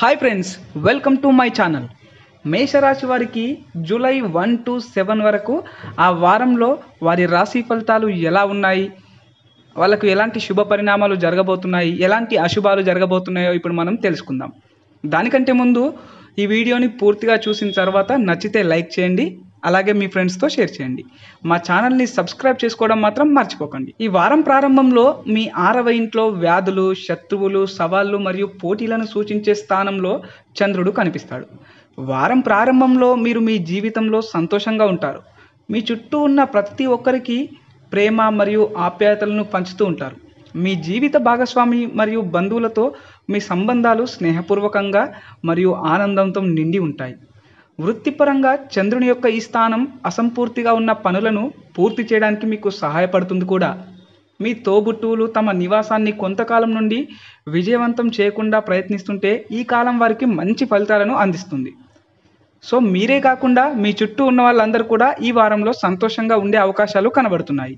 hi friends welcome to my channel మేషరాశి వారికి July one to seven వరకు ఆ వారంలో వారి రాశి ఫలితాలు ఎలా ఉన్నాయి వాళ్ళకు ఎలాంటి శుభ పరిణామాలు జరగబోతున్నాయి ఎలాంటి అశుభాలు జరగబోతున్నాయో ఇప్పుడు మనం తెలుసుకుందాం దానికంటే ముందు ఈ వీడియోని పూర్తిగా చూసిన తర్వాత నచ్చితే లైక్ చేయండి అలాగే మీ ఫ్రెండ్స్తో షేర్ చేయండి మా ఛానల్ని సబ్స్క్రైబ్ చేసుకోవడం మాత్రం మర్చిపోకండి ఈ వారం ప్రారంభంలో మీ ఆరవ ఇంట్లో వ్యాధులు శత్రువులు సవాళ్ళు మరియు పోటీలను సూచించే స్థానంలో చంద్రుడు కనిపిస్తాడు వారం ప్రారంభంలో మీరు మీ జీవితంలో సంతోషంగా ఉంటారు మీ చుట్టూ ఉన్న ప్రతి ఒక్కరికి ప్రేమ మరియు ఆప్యాయతలను పంచుతూ ఉంటారు మీ జీవిత భాగస్వామి మరియు బంధువులతో మీ సంబంధాలు స్నేహపూర్వకంగా మరియు ఆనందంతో నిండి ఉంటాయి వృత్తిపరంగా చంద్రుని యొక్క ఈ స్థానం అసంపూర్తిగా ఉన్న పనులను పూర్తి చేయడానికి మీకు సహాయపడుతుంది కూడా మీ తోబుట్టువులు తమ నివాసాన్ని కొంతకాలం నుండి విజయవంతం చేయకుండా ప్రయత్నిస్తుంటే ఈ కాలం వారికి మంచి ఫలితాలను అందిస్తుంది సో మీరే కాకుండా మీ చుట్టూ ఉన్న వాళ్ళందరూ కూడా ఈ వారంలో సంతోషంగా ఉండే అవకాశాలు కనబడుతున్నాయి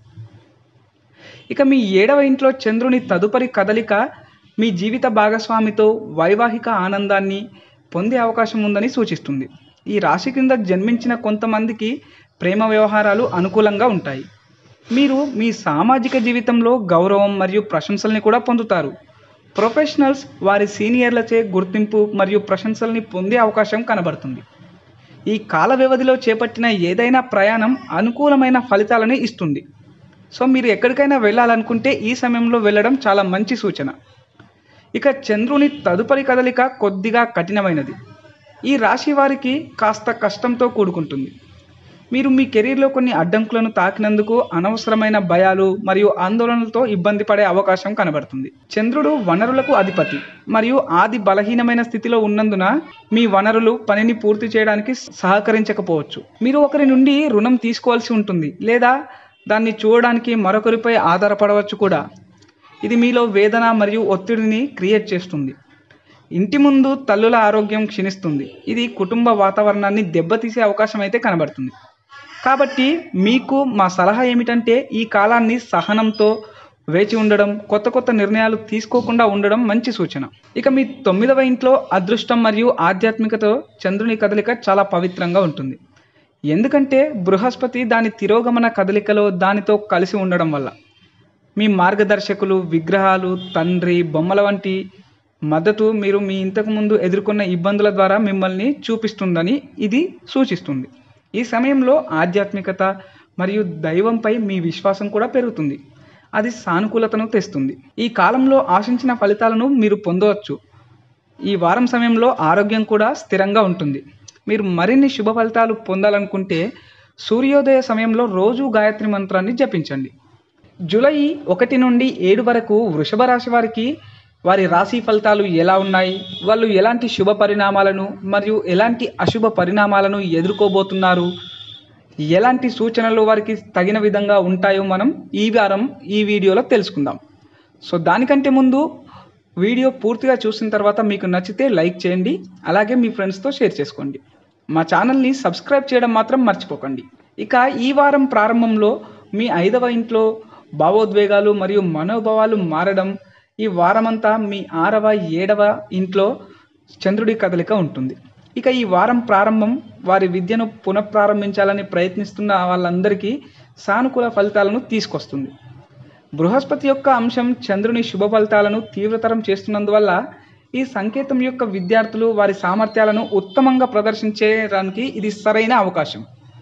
ఇక మీ ఏడవ ఇంట్లో చంద్రుని తదుపరి కదలిక మీ జీవిత భాగస్వామితో వైవాహిక ఆనందాన్ని పొందే అవకాశం ఉందని సూచిస్తుంది ఈ రాశి కింద జన్మించిన కొంతమందికి ప్రేమ వ్యవహారాలు అనుకూలంగా ఉంటాయి మీరు మీ సామాజిక జీవితంలో గౌరవం మరియు ప్రశంసల్ని కూడా పొందుతారు ప్రొఫెషనల్స్ వారి సీనియర్లచే గుర్తింపు మరియు ప్రశంసల్ని పొందే అవకాశం కనబడుతుంది ఈ కాల వ్యవధిలో చేపట్టిన ఏదైనా ప్రయాణం అనుకూలమైన ఫలితాలను ఇస్తుంది సో మీరు ఎక్కడికైనా వెళ్ళాలనుకుంటే ఈ సమయంలో వెళ్ళడం చాలా మంచి సూచన ఇక చంద్రుని తదుపరి కదలిక కొద్దిగా కఠినమైనది ఈ రాశి వారికి కాస్త కష్టంతో కూడుకుంటుంది మీరు మీ కెరీర్లో కొన్ని అడ్డంకులను తాకినందుకు అనవసరమైన భయాలు మరియు ఆందోళనలతో ఇబ్బంది పడే అవకాశం కనబడుతుంది చంద్రుడు వనరులకు అధిపతి మరియు ఆది బలహీనమైన స్థితిలో ఉన్నందున మీ వనరులు పనిని పూర్తి చేయడానికి సహకరించకపోవచ్చు మీరు ఒకరి నుండి రుణం తీసుకోవాల్సి ఉంటుంది లేదా దాన్ని చూడడానికి మరొకరిపై ఆధారపడవచ్చు కూడా ఇది మీలో వేదన మరియు ఒత్తిడిని క్రియేట్ చేస్తుంది ఇంటి ముందు తల్లుల ఆరోగ్యం క్షీణిస్తుంది ఇది కుటుంబ వాతావరణాన్ని దెబ్బతీసే అవకాశం అయితే కనబడుతుంది కాబట్టి మీకు మా సలహా ఏమిటంటే ఈ కాలాన్ని సహనంతో వేచి ఉండడం కొత్త కొత్త నిర్ణయాలు తీసుకోకుండా ఉండడం మంచి సూచన ఇక మీ తొమ్మిదవ ఇంట్లో అదృష్టం మరియు ఆధ్యాత్మికతో చంద్రుని కదలిక చాలా పవిత్రంగా ఉంటుంది ఎందుకంటే బృహస్పతి దాని తిరోగమన కదలికలో దానితో కలిసి ఉండడం వల్ల మీ మార్గదర్శకులు విగ్రహాలు తండ్రి బొమ్మల వంటి మద్దతు మీరు మీ ఇంతకుముందు ఎదుర్కొన్న ఇబ్బందుల ద్వారా మిమ్మల్ని చూపిస్తుందని ఇది సూచిస్తుంది ఈ సమయంలో ఆధ్యాత్మికత మరియు దైవంపై మీ విశ్వాసం కూడా పెరుగుతుంది అది సానుకూలతను తెస్తుంది ఈ కాలంలో ఆశించిన ఫలితాలను మీరు పొందవచ్చు ఈ వారం సమయంలో ఆరోగ్యం కూడా స్థిరంగా ఉంటుంది మీరు మరిన్ని శుభ ఫలితాలు పొందాలనుకుంటే సూర్యోదయ సమయంలో రోజు గాయత్రి మంత్రాన్ని జపించండి జూలై ఒకటి నుండి ఏడు వరకు వృషభ రాశి వారికి వారి రాశి ఫలితాలు ఎలా ఉన్నాయి వాళ్ళు ఎలాంటి శుభ పరిణామాలను మరియు ఎలాంటి అశుభ పరిణామాలను ఎదుర్కోబోతున్నారు ఎలాంటి సూచనలు వారికి తగిన విధంగా ఉంటాయో మనం ఈ వారం ఈ వీడియోలో తెలుసుకుందాం సో దానికంటే ముందు వీడియో పూర్తిగా చూసిన తర్వాత మీకు నచ్చితే లైక్ చేయండి అలాగే మీ ఫ్రెండ్స్తో షేర్ చేసుకోండి మా ఛానల్ని సబ్స్క్రైబ్ చేయడం మాత్రం మర్చిపోకండి ఇక ఈ వారం ప్రారంభంలో మీ ఐదవ ఇంట్లో భావోద్వేగాలు మరియు మనోభావాలు మారడం ఈ వారమంతా మీ ఆరవ ఏడవ ఇంట్లో చంద్రుడి కదలిక ఉంటుంది ఇక ఈ వారం ప్రారంభం వారి విద్యను పునఃప్రారంభించాలని ప్రయత్నిస్తున్న వాళ్ళందరికీ సానుకూల ఫలితాలను తీసుకొస్తుంది బృహస్పతి యొక్క అంశం చంద్రుని శుభ ఫలితాలను తీవ్రతరం చేస్తున్నందువల్ల ఈ సంకేతం యొక్క విద్యార్థులు వారి సామర్థ్యాలను ఉత్తమంగా ప్రదర్శించడానికి ఇది సరైన అవకాశం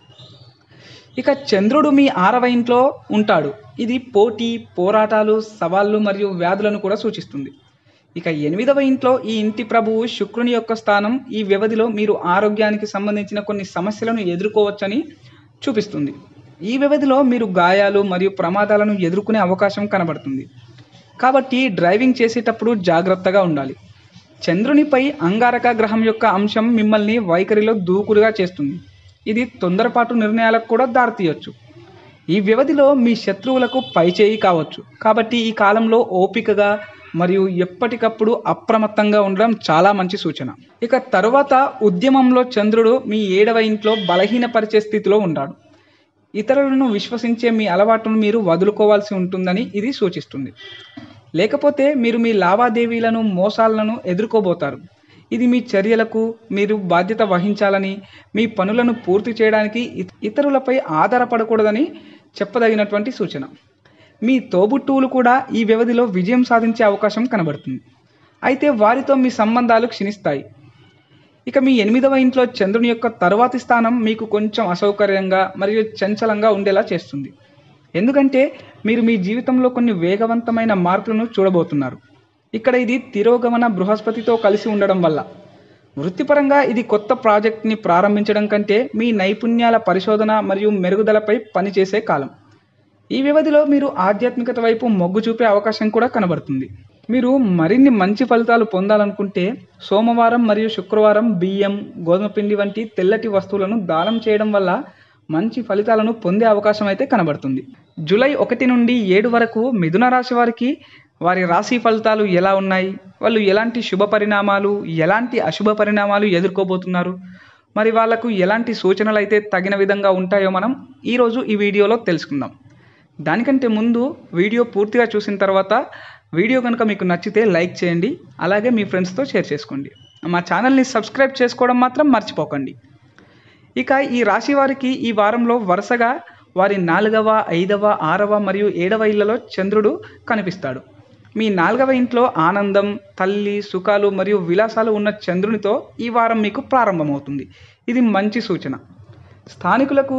ఇక చంద్రుడు మీ ఆరవ ఇంట్లో ఉంటాడు ఇది పోటీ పోరాటాలు సవాళ్ళు మరియు వ్యాధులను కూడా సూచిస్తుంది ఇక ఎనిమిదవ ఇంట్లో ఈ ఇంటి ప్రభువు శుక్రుని యొక్క స్థానం ఈ వ్యవధిలో మీరు ఆరోగ్యానికి సంబంధించిన కొన్ని సమస్యలను ఎదుర్కోవచ్చని చూపిస్తుంది ఈ వ్యవధిలో మీరు గాయాలు మరియు ప్రమాదాలను ఎదుర్కొనే అవకాశం కనబడుతుంది కాబట్టి డ్రైవింగ్ చేసేటప్పుడు జాగ్రత్తగా ఉండాలి చంద్రునిపై అంగారక గ్రహం యొక్క అంశం మిమ్మల్ని వైఖరిలో దూకుడుగా చేస్తుంది ఇది తొందరపాటు నిర్ణయాలకు కూడా దారితీయొచ్చు ఈ వ్యవధిలో మీ శత్రువులకు పైచేయి కావచ్చు కాబట్టి ఈ కాలంలో ఓపికగా మరియు ఎప్పటికప్పుడు అప్రమత్తంగా ఉండడం చాలా మంచి సూచన ఇక తరువాత ఉద్యమంలో చంద్రుడు మీ ఏడవ ఇంట్లో బలహీనపరిచే స్థితిలో ఉన్నాడు ఇతరులను విశ్వసించే మీ అలవాటును మీరు వదులుకోవాల్సి ఉంటుందని ఇది సూచిస్తుంది లేకపోతే మీరు మీ లావాదేవీలను మోసాలను ఎదుర్కోబోతారు ఇది మీ చర్యలకు మీరు బాధ్యత వహించాలని మీ పనులను పూర్తి చేయడానికి ఇత- ఇతరులపై ఆధారపడకూడదని చెప్పదగినటువంటి సూచన మీ తోబుట్టువులు కూడా ఈ వ్యవధిలో విజయం సాధించే అవకాశం కనబడుతుంది అయితే వారితో మీ సంబంధాలు క్షీణిస్తాయి ఇక మీ ఎనిమిదవ ఇంట్లో చంద్రుని యొక్క తరువాతి స్థానం మీకు కొంచెం అసౌకర్యంగా మరియు చంచలంగా ఉండేలా చేస్తుంది ఎందుకంటే మీరు మీ జీవితంలో కొన్ని వేగవంతమైన మార్పులను చూడబోతున్నారు ఇక్కడ ఇది తిరోగమన బృహస్పతితో కలిసి ఉండడం వల్ల వృత్తిపరంగా ఇది కొత్త ప్రాజెక్ట్ని ప్రారంభించడం కంటే మీ నైపుణ్యాల పరిశోధన మరియు మెరుగుదలపై పనిచేసే కాలం ఈ వ్యవధిలో మీరు ఆధ్యాత్మికత వైపు మొగ్గు చూపే అవకాశం కూడా కనబడుతుంది మీరు మరిన్ని మంచి ఫలితాలు పొందాలనుకుంటే సోమవారం మరియు శుక్రవారం బియ్యం గోధుమ పిండి వంటి తెల్లటి వస్తువులను దానం చేయడం వల్ల మంచి ఫలితాలను పొందే అవకాశం అయితే కనబడుతుంది జూలై ఒకటి నుండి ఏడు వరకు మిథున రాశి వారికి వారి రాశి ఫలితాలు ఎలా ఉన్నాయి వాళ్ళు ఎలాంటి శుభ పరిణామాలు ఎలాంటి అశుభ పరిణామాలు ఎదుర్కోబోతున్నారు మరి వాళ్ళకు ఎలాంటి సూచనలు అయితే తగిన విధంగా ఉంటాయో మనం ఈరోజు ఈ వీడియోలో తెలుసుకుందాం దానికంటే ముందు వీడియో పూర్తిగా చూసిన తర్వాత వీడియో కనుక మీకు నచ్చితే లైక్ చేయండి అలాగే మీ ఫ్రెండ్స్తో షేర్ చేసుకోండి మా ఛానల్ని సబ్స్క్రైబ్ చేసుకోవడం మాత్రం మర్చిపోకండి ఇక ఈ రాశి వారికి ఈ వారంలో వరుసగా వారి నాలుగవ ఐదవ ఆరవ మరియు ఏడవ ఇళ్లలో చంద్రుడు కనిపిస్తాడు మీ నాలుగవ ఇంట్లో ఆనందం తల్లి సుఖాలు మరియు విలాసాలు ఉన్న చంద్రునితో ఈ వారం మీకు ప్రారంభమవుతుంది ఇది మంచి సూచన స్థానికులకు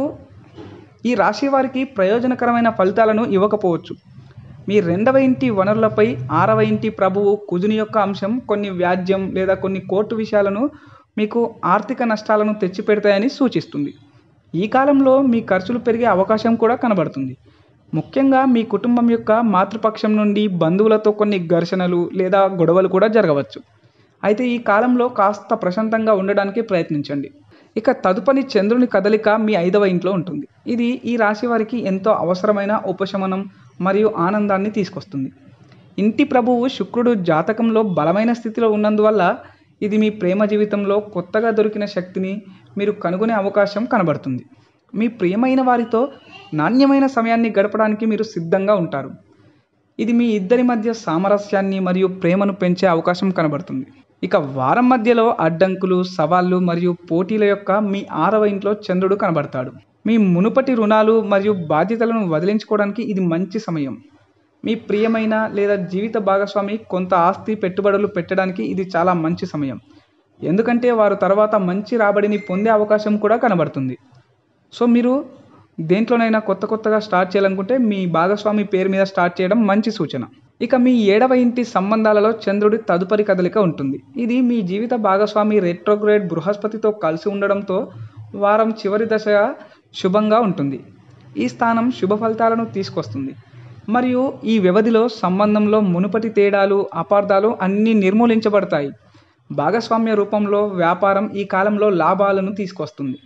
ఈ రాశి వారికి ప్రయోజనకరమైన ఫలితాలను ఇవ్వకపోవచ్చు మీ రెండవ ఇంటి వనరులపై ఆరవ ఇంటి ప్రభువు కుజుని యొక్క అంశం కొన్ని వ్యాజ్యం లేదా కొన్ని కోర్టు విషయాలను మీకు ఆర్థిక నష్టాలను తెచ్చిపెడతాయని సూచిస్తుంది ఈ కాలంలో మీ ఖర్చులు పెరిగే అవకాశం కూడా కనబడుతుంది ముఖ్యంగా మీ కుటుంబం యొక్క మాతృపక్షం నుండి బంధువులతో కొన్ని ఘర్షణలు లేదా గొడవలు కూడా జరగవచ్చు అయితే ఈ కాలంలో కాస్త ప్రశాంతంగా ఉండడానికి ప్రయత్నించండి ఇక తదుపరి చంద్రుని కదలిక మీ ఐదవ ఇంట్లో ఉంటుంది ఇది ఈ రాశి వారికి ఎంతో అవసరమైన ఉపశమనం మరియు ఆనందాన్ని తీసుకొస్తుంది ఇంటి ప్రభువు శుక్రుడు జాతకంలో బలమైన స్థితిలో ఉన్నందువల్ల ఇది మీ ప్రేమ జీవితంలో కొత్తగా దొరికిన శక్తిని మీరు కనుగొనే అవకాశం కనబడుతుంది మీ ప్రియమైన వారితో నాణ్యమైన సమయాన్ని గడపడానికి మీరు సిద్ధంగా ఉంటారు ఇది మీ ఇద్దరి మధ్య సామరస్యాన్ని మరియు ప్రేమను పెంచే అవకాశం కనబడుతుంది ఇక వారం మధ్యలో అడ్డంకులు సవాళ్ళు మరియు పోటీల యొక్క మీ ఆరవ ఇంట్లో చంద్రుడు కనబడతాడు మీ మునుపటి రుణాలు మరియు బాధ్యతలను వదిలించుకోవడానికి ఇది మంచి సమయం మీ ప్రియమైన లేదా జీవిత భాగస్వామి కొంత ఆస్తి పెట్టుబడులు పెట్టడానికి ఇది చాలా మంచి సమయం ఎందుకంటే వారు తర్వాత మంచి రాబడిని పొందే అవకాశం కూడా కనబడుతుంది సో మీరు దేంట్లోనైనా కొత్త కొత్తగా స్టార్ట్ చేయాలనుకుంటే మీ భాగస్వామి పేరు మీద స్టార్ట్ చేయడం మంచి సూచన ఇక మీ ఏడవ ఇంటి సంబంధాలలో చంద్రుడి తదుపరి కదలిక ఉంటుంది ఇది మీ జీవిత భాగస్వామి రెట్రోగ్రేడ్ బృహస్పతితో కలిసి ఉండడంతో వారం చివరి దశ శుభంగా ఉంటుంది ఈ స్థానం శుభ ఫలితాలను తీసుకొస్తుంది మరియు ఈ వ్యవధిలో సంబంధంలో మునుపటి తేడాలు అపార్థాలు అన్నీ నిర్మూలించబడతాయి భాగస్వామ్య రూపంలో వ్యాపారం ఈ కాలంలో లాభాలను తీసుకొస్తుంది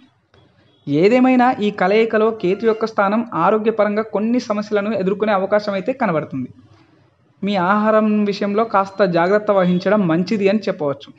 ఏదేమైనా ఈ కలయికలో కేతు యొక్క స్థానం ఆరోగ్యపరంగా కొన్ని సమస్యలను ఎదుర్కొనే అవకాశం అయితే కనబడుతుంది మీ ఆహారం విషయంలో కాస్త జాగ్రత్త వహించడం మంచిది అని చెప్పవచ్చు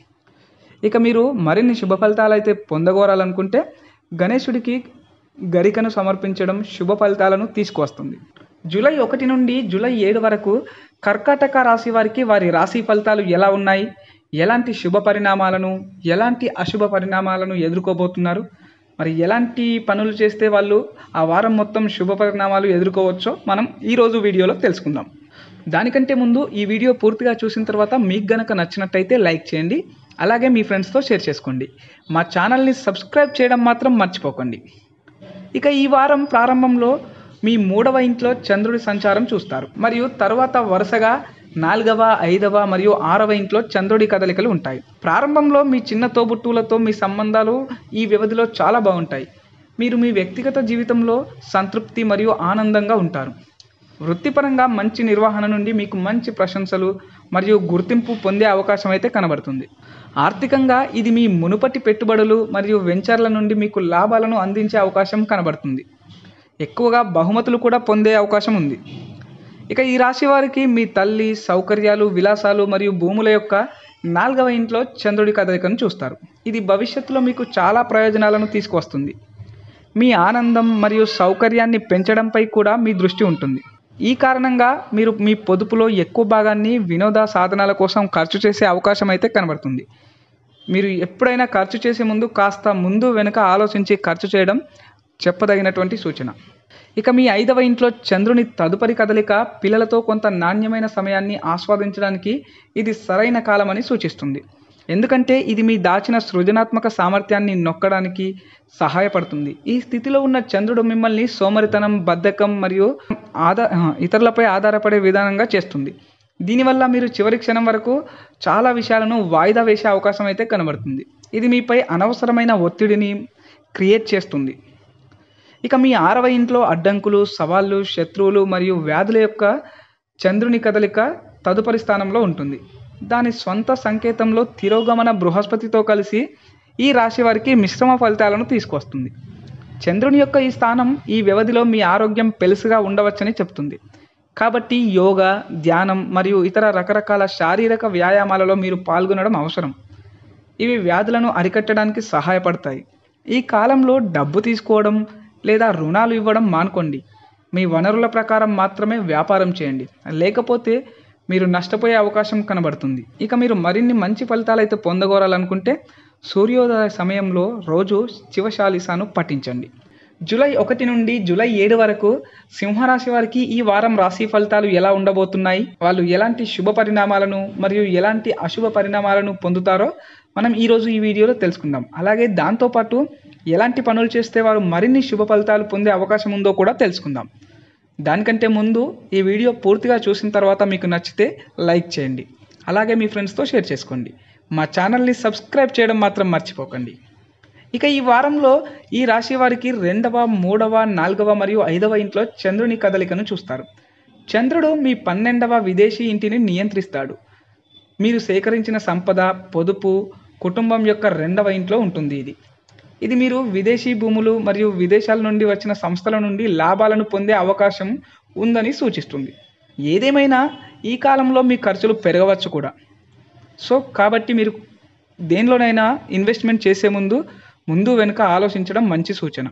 ఇక మీరు మరిన్ని శుభ ఫలితాలు అయితే పొందగోరాలనుకుంటే గణేశుడికి గరికను సమర్పించడం శుభ ఫలితాలను తీసుకువస్తుంది జూలై ఒకటి నుండి జూలై ఏడు వరకు కర్కాటక రాశి వారికి వారి రాశి ఫలితాలు ఎలా ఉన్నాయి ఎలాంటి శుభ పరిణామాలను ఎలాంటి అశుభ పరిణామాలను ఎదుర్కోబోతున్నారు మరి ఎలాంటి పనులు చేస్తే వాళ్ళు ఆ వారం మొత్తం శుభ పరిణామాలు ఎదుర్కోవచ్చో మనం ఈరోజు వీడియోలో తెలుసుకుందాం దానికంటే ముందు ఈ వీడియో పూర్తిగా చూసిన తర్వాత మీకు గనక నచ్చినట్టయితే లైక్ చేయండి అలాగే మీ ఫ్రెండ్స్తో షేర్ చేసుకోండి మా ఛానల్ని సబ్స్క్రైబ్ చేయడం మాత్రం మర్చిపోకండి ఇక ఈ వారం ప్రారంభంలో మీ మూడవ ఇంట్లో చంద్రుడి సంచారం చూస్తారు మరియు తర్వాత వరుసగా నాలుగవ ఐదవ మరియు ఆరవ ఇంట్లో చంద్రుడి కదలికలు ఉంటాయి ప్రారంభంలో మీ చిన్న తోబుట్టువులతో మీ సంబంధాలు ఈ వ్యవధిలో చాలా బాగుంటాయి మీరు మీ వ్యక్తిగత జీవితంలో సంతృప్తి మరియు ఆనందంగా ఉంటారు వృత్తిపరంగా మంచి నిర్వహణ నుండి మీకు మంచి ప్రశంసలు మరియు గుర్తింపు పొందే అవకాశం అయితే కనబడుతుంది ఆర్థికంగా ఇది మీ మునుపటి పెట్టుబడులు మరియు వెంచర్ల నుండి మీకు లాభాలను అందించే అవకాశం కనబడుతుంది ఎక్కువగా బహుమతులు కూడా పొందే అవకాశం ఉంది ఇక ఈ రాశి వారికి మీ తల్లి సౌకర్యాలు విలాసాలు మరియు భూముల యొక్క నాలుగవ ఇంట్లో చంద్రుడి కదలికను చూస్తారు ఇది భవిష్యత్తులో మీకు చాలా ప్రయోజనాలను తీసుకువస్తుంది మీ ఆనందం మరియు సౌకర్యాన్ని పెంచడంపై కూడా మీ దృష్టి ఉంటుంది ఈ కారణంగా మీరు మీ పొదుపులో ఎక్కువ భాగాన్ని వినోద సాధనాల కోసం ఖర్చు చేసే అవకాశం అయితే కనబడుతుంది మీరు ఎప్పుడైనా ఖర్చు చేసే ముందు కాస్త ముందు వెనుక ఆలోచించి ఖర్చు చేయడం చెప్పదగినటువంటి సూచన ఇక మీ ఐదవ ఇంట్లో చంద్రుని తదుపరి కదలిక పిల్లలతో కొంత నాణ్యమైన సమయాన్ని ఆస్వాదించడానికి ఇది సరైన కాలమని సూచిస్తుంది ఎందుకంటే ఇది మీ దాచిన సృజనాత్మక సామర్థ్యాన్ని నొక్కడానికి సహాయపడుతుంది ఈ స్థితిలో ఉన్న చంద్రుడు మిమ్మల్ని సోమరితనం బద్ధకం మరియు ఆధార ఇతరులపై ఆధారపడే విధానంగా చేస్తుంది దీనివల్ల మీరు చివరి క్షణం వరకు చాలా విషయాలను వాయిదా వేసే అవకాశం అయితే కనబడుతుంది ఇది మీపై అనవసరమైన ఒత్తిడిని క్రియేట్ చేస్తుంది ఇక మీ ఆరవ ఇంట్లో అడ్డంకులు సవాళ్ళు శత్రువులు మరియు వ్యాధుల యొక్క చంద్రుని కదలిక తదుపరి స్థానంలో ఉంటుంది దాని స్వంత సంకేతంలో తిరోగమన బృహస్పతితో కలిసి ఈ రాశి వారికి మిశ్రమ ఫలితాలను తీసుకొస్తుంది చంద్రుని యొక్క ఈ స్థానం ఈ వ్యవధిలో మీ ఆరోగ్యం పెలుసుగా ఉండవచ్చని చెప్తుంది కాబట్టి యోగా ధ్యానం మరియు ఇతర రకరకాల శారీరక వ్యాయామాలలో మీరు పాల్గొనడం అవసరం ఇవి వ్యాధులను అరికట్టడానికి సహాయపడతాయి ఈ కాలంలో డబ్బు తీసుకోవడం లేదా రుణాలు ఇవ్వడం మానుకోండి మీ వనరుల ప్రకారం మాత్రమే వ్యాపారం చేయండి లేకపోతే మీరు నష్టపోయే అవకాశం కనబడుతుంది ఇక మీరు మరిన్ని మంచి ఫలితాలు అయితే పొందగోరాలనుకుంటే సూర్యోదయ సమయంలో రోజు శివశాలిసాను పఠించండి జూలై ఒకటి నుండి జూలై ఏడు వరకు సింహరాశి వారికి ఈ వారం రాశి ఫలితాలు ఎలా ఉండబోతున్నాయి వాళ్ళు ఎలాంటి శుభ పరిణామాలను మరియు ఎలాంటి అశుభ పరిణామాలను పొందుతారో మనం ఈరోజు ఈ వీడియోలో తెలుసుకుందాం అలాగే దాంతోపాటు ఎలాంటి పనులు చేస్తే వారు మరిన్ని శుభ ఫలితాలు పొందే అవకాశం ఉందో కూడా తెలుసుకుందాం దానికంటే ముందు ఈ వీడియో పూర్తిగా చూసిన తర్వాత మీకు నచ్చితే లైక్ చేయండి అలాగే మీ ఫ్రెండ్స్తో షేర్ చేసుకోండి మా ఛానల్ని సబ్స్క్రైబ్ చేయడం మాత్రం మర్చిపోకండి ఇక ఈ వారంలో ఈ రాశి వారికి రెండవ మూడవ నాలుగవ మరియు ఐదవ ఇంట్లో చంద్రుని కదలికను చూస్తారు చంద్రుడు మీ పన్నెండవ విదేశీ ఇంటిని నియంత్రిస్తాడు మీరు సేకరించిన సంపద పొదుపు కుటుంబం యొక్క రెండవ ఇంట్లో ఉంటుంది ఇది ఇది మీరు విదేశీ భూములు మరియు విదేశాల నుండి వచ్చిన సంస్థల నుండి లాభాలను పొందే అవకాశం ఉందని సూచిస్తుంది ఏదేమైనా ఈ కాలంలో మీ ఖర్చులు పెరగవచ్చు కూడా సో కాబట్టి మీరు దేనిలోనైనా ఇన్వెస్ట్మెంట్ చేసే ముందు ముందు వెనుక ఆలోచించడం మంచి సూచన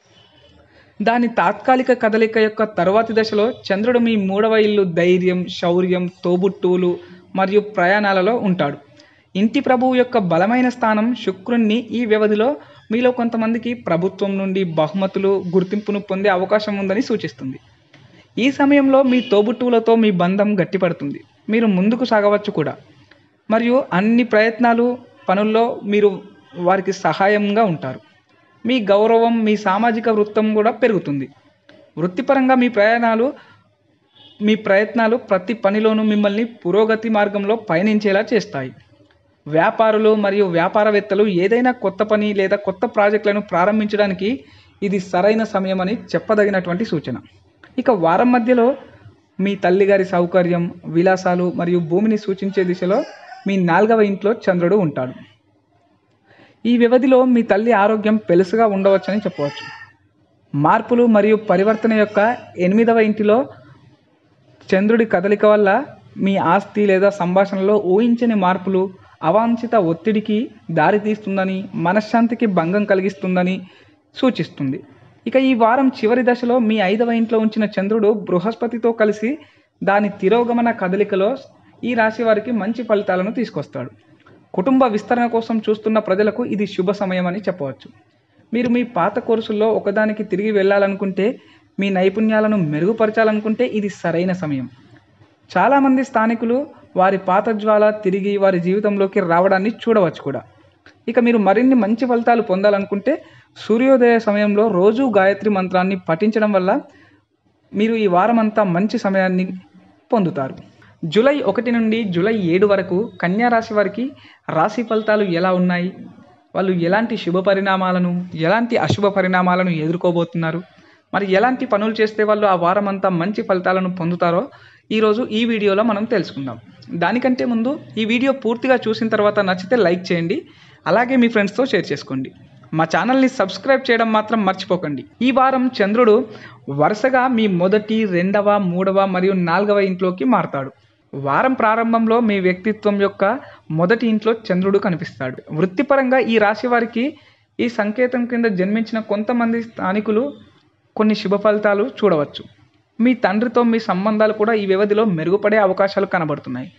దాని తాత్కాలిక కదలిక యొక్క తరువాతి దశలో చంద్రుడు మీ మూడవ ఇల్లు ధైర్యం శౌర్యం తోబుట్టువులు మరియు ప్రయాణాలలో ఉంటాడు ఇంటి ప్రభువు యొక్క బలమైన స్థానం శుక్రుణ్ణి ఈ వ్యవధిలో మీలో కొంతమందికి ప్రభుత్వం నుండి బహుమతులు గుర్తింపును పొందే అవకాశం ఉందని సూచిస్తుంది ఈ సమయంలో మీ తోబుట్టువులతో మీ బంధం గట్టిపడుతుంది మీరు ముందుకు సాగవచ్చు కూడా మరియు అన్ని ప్రయత్నాలు పనుల్లో మీరు వారికి సహాయంగా ఉంటారు మీ గౌరవం మీ సామాజిక వృత్తం కూడా పెరుగుతుంది వృత్తిపరంగా మీ ప్రయాణాలు మీ ప్రయత్నాలు ప్రతి పనిలోనూ మిమ్మల్ని పురోగతి మార్గంలో పయనించేలా చేస్తాయి వ్యాపారులు మరియు వ్యాపారవేత్తలు ఏదైనా కొత్త పని లేదా కొత్త ప్రాజెక్టులను ప్రారంభించడానికి ఇది సరైన సమయం అని చెప్పదగినటువంటి సూచన ఇక వారం మధ్యలో మీ తల్లిగారి సౌకర్యం విలాసాలు మరియు భూమిని సూచించే దిశలో మీ నాలుగవ ఇంట్లో చంద్రుడు ఉంటాడు ఈ వ్యవధిలో మీ తల్లి ఆరోగ్యం పెలుసుగా ఉండవచ్చని చెప్పవచ్చు మార్పులు మరియు పరివర్తన యొక్క ఎనిమిదవ ఇంటిలో చంద్రుడి కదలిక వల్ల మీ ఆస్తి లేదా సంభాషణలో ఊహించని మార్పులు అవాంఛిత ఒత్తిడికి దారితీస్తుందని మనశ్శాంతికి భంగం కలిగిస్తుందని సూచిస్తుంది ఇక ఈ వారం చివరి దశలో మీ ఐదవ ఇంట్లో ఉంచిన చంద్రుడు బృహస్పతితో కలిసి దాని తిరోగమన కదలికలో ఈ రాశి వారికి మంచి ఫలితాలను తీసుకొస్తాడు కుటుంబ విస్తరణ కోసం చూస్తున్న ప్రజలకు ఇది శుభ సమయం అని చెప్పవచ్చు మీరు మీ పాత కోర్సుల్లో ఒకదానికి తిరిగి వెళ్ళాలనుకుంటే మీ నైపుణ్యాలను మెరుగుపరచాలనుకుంటే ఇది సరైన సమయం చాలామంది స్థానికులు వారి పాత జ్వాల తిరిగి వారి జీవితంలోకి రావడాన్ని చూడవచ్చు కూడా ఇక మీరు మరిన్ని మంచి ఫలితాలు పొందాలనుకుంటే సూర్యోదయ సమయంలో రోజు గాయత్రి మంత్రాన్ని పఠించడం వల్ల మీరు ఈ వారం అంతా మంచి సమయాన్ని పొందుతారు జూలై ఒకటి నుండి జూలై ఏడు వరకు కన్యా రాశి వారికి రాశి ఫలితాలు ఎలా ఉన్నాయి వాళ్ళు ఎలాంటి శుభ పరిణామాలను ఎలాంటి అశుభ పరిణామాలను ఎదుర్కోబోతున్నారు మరి ఎలాంటి పనులు చేస్తే వాళ్ళు ఆ వారం అంతా మంచి ఫలితాలను పొందుతారో ఈరోజు ఈ వీడియోలో మనం తెలుసుకుందాం దానికంటే ముందు ఈ వీడియో పూర్తిగా చూసిన తర్వాత నచ్చితే లైక్ చేయండి అలాగే మీ ఫ్రెండ్స్తో షేర్ చేసుకోండి మా ఛానల్ని సబ్స్క్రైబ్ చేయడం మాత్రం మర్చిపోకండి ఈ వారం చంద్రుడు వరుసగా మీ మొదటి రెండవ మూడవ మరియు నాలుగవ ఇంట్లోకి మారతాడు వారం ప్రారంభంలో మీ వ్యక్తిత్వం యొక్క మొదటి ఇంట్లో చంద్రుడు కనిపిస్తాడు వృత్తిపరంగా ఈ రాశి వారికి ఈ సంకేతం కింద జన్మించిన కొంతమంది స్థానికులు కొన్ని శుభ ఫలితాలు చూడవచ్చు మీ తండ్రితో మీ సంబంధాలు కూడా ఈ వ్యవధిలో మెరుగుపడే అవకాశాలు కనబడుతున్నాయి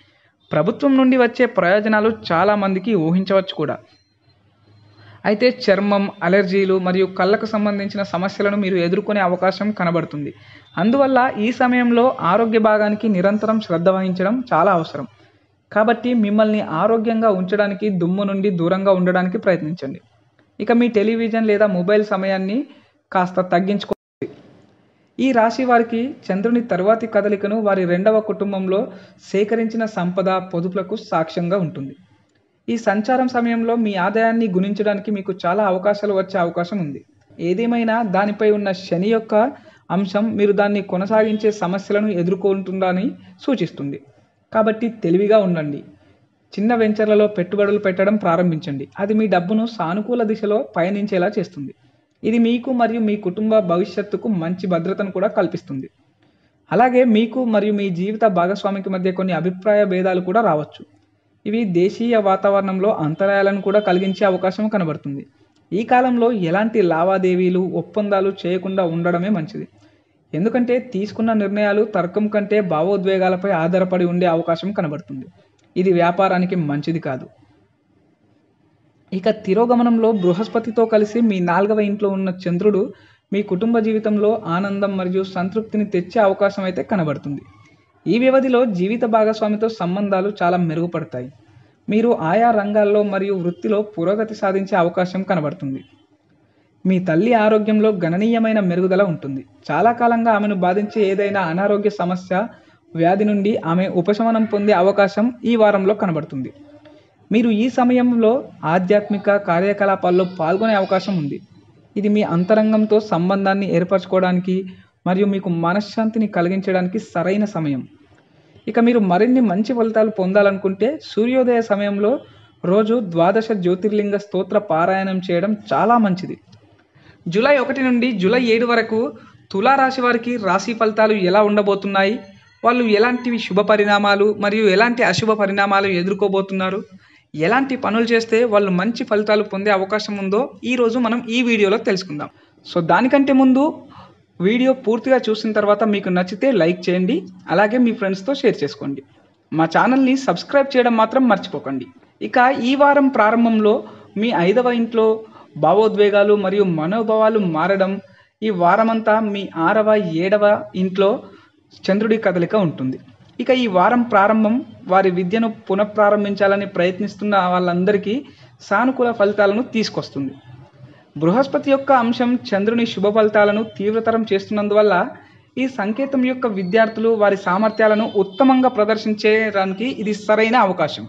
ప్రభుత్వం నుండి వచ్చే ప్రయోజనాలు చాలామందికి ఊహించవచ్చు కూడా అయితే చర్మం అలర్జీలు మరియు కళ్ళకు సంబంధించిన సమస్యలను మీరు ఎదుర్కొనే అవకాశం కనబడుతుంది అందువల్ల ఈ సమయంలో ఆరోగ్య భాగానికి నిరంతరం శ్రద్ధ వహించడం చాలా అవసరం కాబట్టి మిమ్మల్ని ఆరోగ్యంగా ఉంచడానికి దుమ్ము నుండి దూరంగా ఉండడానికి ప్రయత్నించండి ఇక మీ టెలివిజన్ లేదా మొబైల్ సమయాన్ని కాస్త తగ్గించుకో ఈ రాశి వారికి చంద్రుని తరువాతి కదలికను వారి రెండవ కుటుంబంలో సేకరించిన సంపద పొదుపులకు సాక్ష్యంగా ఉంటుంది ఈ సంచారం సమయంలో మీ ఆదాయాన్ని గుణించడానికి మీకు చాలా అవకాశాలు వచ్చే అవకాశం ఉంది ఏదేమైనా దానిపై ఉన్న శని యొక్క అంశం మీరు దాన్ని కొనసాగించే సమస్యలను ఎదుర్కొంటుందని సూచిస్తుంది కాబట్టి తెలివిగా ఉండండి చిన్న వెంచర్లలో పెట్టుబడులు పెట్టడం ప్రారంభించండి అది మీ డబ్బును సానుకూల దిశలో పయనించేలా చేస్తుంది ఇది మీకు మరియు మీ కుటుంబ భవిష్యత్తుకు మంచి భద్రతను కూడా కల్పిస్తుంది అలాగే మీకు మరియు మీ జీవిత భాగస్వామికి మధ్య కొన్ని అభిప్రాయ భేదాలు కూడా రావచ్చు ఇవి దేశీయ వాతావరణంలో అంతరాయాలను కూడా కలిగించే అవకాశం కనబడుతుంది ఈ కాలంలో ఎలాంటి లావాదేవీలు ఒప్పందాలు చేయకుండా ఉండడమే మంచిది ఎందుకంటే తీసుకున్న నిర్ణయాలు తర్కం కంటే భావోద్వేగాలపై ఆధారపడి ఉండే అవకాశం కనబడుతుంది ఇది వ్యాపారానికి మంచిది కాదు ఇక తిరోగమనంలో బృహస్పతితో కలిసి మీ నాలుగవ ఇంట్లో ఉన్న చంద్రుడు మీ కుటుంబ జీవితంలో ఆనందం మరియు సంతృప్తిని తెచ్చే అవకాశం అయితే కనబడుతుంది ఈ వ్యవధిలో జీవిత భాగస్వామితో సంబంధాలు చాలా మెరుగుపడతాయి మీరు ఆయా రంగాల్లో మరియు వృత్తిలో పురోగతి సాధించే అవకాశం కనబడుతుంది మీ తల్లి ఆరోగ్యంలో గణనీయమైన మెరుగుదల ఉంటుంది చాలా కాలంగా ఆమెను బాధించే ఏదైనా అనారోగ్య సమస్య వ్యాధి నుండి ఆమె ఉపశమనం పొందే అవకాశం ఈ వారంలో కనబడుతుంది మీరు ఈ సమయంలో ఆధ్యాత్మిక కార్యకలాపాల్లో పాల్గొనే అవకాశం ఉంది ఇది మీ అంతరంగంతో సంబంధాన్ని ఏర్పరచుకోవడానికి మరియు మీకు మనశ్శాంతిని కలిగించడానికి సరైన సమయం ఇక మీరు మరిన్ని మంచి ఫలితాలు పొందాలనుకుంటే సూర్యోదయ సమయంలో రోజు ద్వాదశ జ్యోతిర్లింగ స్తోత్ర పారాయణం చేయడం చాలా మంచిది జూలై ఒకటి నుండి జూలై ఏడు వరకు తులారాశి వారికి రాశి ఫలితాలు ఎలా ఉండబోతున్నాయి వాళ్ళు ఎలాంటి శుభ పరిణామాలు మరియు ఎలాంటి అశుభ పరిణామాలు ఎదుర్కోబోతున్నారు ఎలాంటి పనులు చేస్తే వాళ్ళు మంచి ఫలితాలు పొందే అవకాశం ఉందో ఈరోజు మనం ఈ వీడియోలో తెలుసుకుందాం సో దానికంటే ముందు వీడియో పూర్తిగా చూసిన తర్వాత మీకు నచ్చితే లైక్ చేయండి అలాగే మీ ఫ్రెండ్స్తో షేర్ చేసుకోండి మా ఛానల్ని సబ్స్క్రైబ్ చేయడం మాత్రం మర్చిపోకండి ఇక ఈ వారం ప్రారంభంలో మీ ఐదవ ఇంట్లో భావోద్వేగాలు మరియు మనోభావాలు మారడం ఈ వారమంతా మీ ఆరవ ఏడవ ఇంట్లో చంద్రుడి కదలిక ఉంటుంది ఇక ఈ వారం ప్రారంభం వారి విద్యను పునఃప్రారంభించాలని ప్రయత్నిస్తున్న వాళ్ళందరికీ సానుకూల ఫలితాలను తీసుకొస్తుంది బృహస్పతి యొక్క అంశం చంద్రుని శుభ ఫలితాలను తీవ్రతరం చేస్తున్నందువల్ల ఈ సంకేతం యొక్క విద్యార్థులు వారి సామర్థ్యాలను ఉత్తమంగా ప్రదర్శించడానికి ఇది సరైన అవకాశం